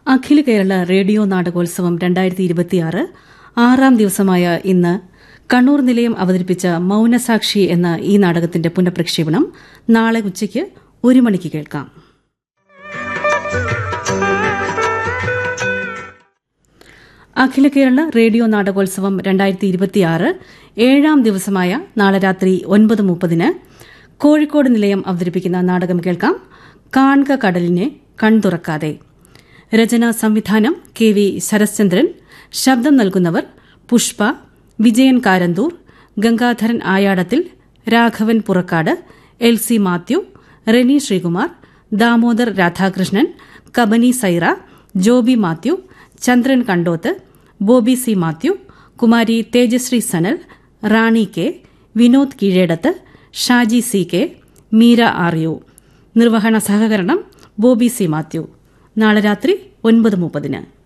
അഖില Kerala radio നാടകോത്സവം രണ്ടായിരത്തി ഇരുപത്തിയാറ് ആറാം ദിവസമായ ഇന്ന് കണ്ണൂർ നിലയം അവതരിപ്പിച്ച മൌനസാക്ഷി എന്ന ഈ നാടകത്തിന്റെ പുനഃപ്രക്ഷേപണം നാളെ ഉച്ചയ്ക്ക് ഒരു മണിക്ക് കേൾക്കാം അഖില കേരള റേഡിയോ നാടകോത്സവം രണ്ടായിരത്തി ഇരുപത്തിയാറ് ഏഴാം ദിവസമായ നാളെ രാത്രി ഒൻപത് മുപ്പതിന് കോഴിക്കോട് നിലയം അവതരിപ്പിക്കുന്ന നാടകം കേൾക്കാം കാൺക കടലിനെ കൺതുറക്കാതെ രചനാ സംവിധാനം കെ വി ശരശ്ചന്ദ്രൻ ശബ്ദം നൽകുന്നവർ Pushpa Vijayan Karanthur Gangadharan Ayadathil Raghavan Purakkad L C Mathew Reny Sreekumar Damodar Radhakrishnan Kabani Saira Joby Mathew Chandran Kandoth Bobby C Mathew Kumari Thejasree Sanal Rani K Vinod Keezhedath Shaji C K Meera R U നിർവഹണ സഹകരണം ബോബി സി മാത്യു നാളെ രാത്രി ഒൻപത് മുപ്പതിന്